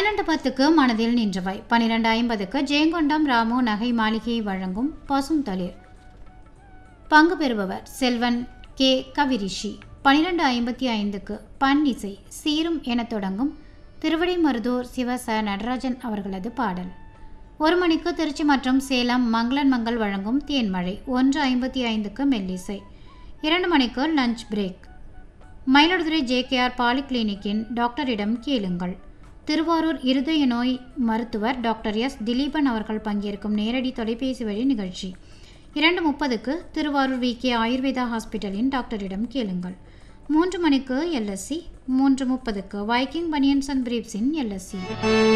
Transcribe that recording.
பனிரெண்டு பத்துக்கு மனதில் நின்றவை பனிரெண்டு ஐம்பதுக்கு ஜெயங்கொண்டம் ராமு நகை மாளிகையை வழங்கும் பசும் தளிர் பங்கு பெறுபவர் செல்வன் கே கவிரிஷி பனிரெண்டு ஐம்பத்தி ஐந்துக்கு பன் இசை சீரும் எனத் தொடங்கும் திருவிடைமருதூர் சிவ ச நடராஜன் அவர்களது பாடல் ஒரு மணிக்கு திருச்சி மற்றும் சேலம் மங்களன் மங்கள் வழங்கும் தேன்மழை ஒன்று ஐம்பத்தி ஐந்துக்கு மெல்லிசை இரண்டு மணிக்கு லஞ்ச் பிரேக் மயிலாடுதுறை ஜேகேஆர் பாலிகிளினிக்கின் டாக்டரிடம் கேளுங்கள் திருவாரூர் இருதய நோய் மருத்துவர் டாக்டர் எஸ் திலீபன் அவர்கள் பங்கேற்கும் நேரடி தொலைபேசி வழி நிகழ்ச்சி இரண்டு முப்பதுக்கு திருவாரூர் வி கே ஆயுர்வேதா ஹாஸ்பிட்டலின் டாக்டரிடம் கேளுங்கள் மூன்று மணிக்கு எல்எஸ்சி மூன்று முப்பதுக்கு வைக்கிங் பனியன்ஸ் அண்ட் பிரீப்ஸின் எல்எஸ்சி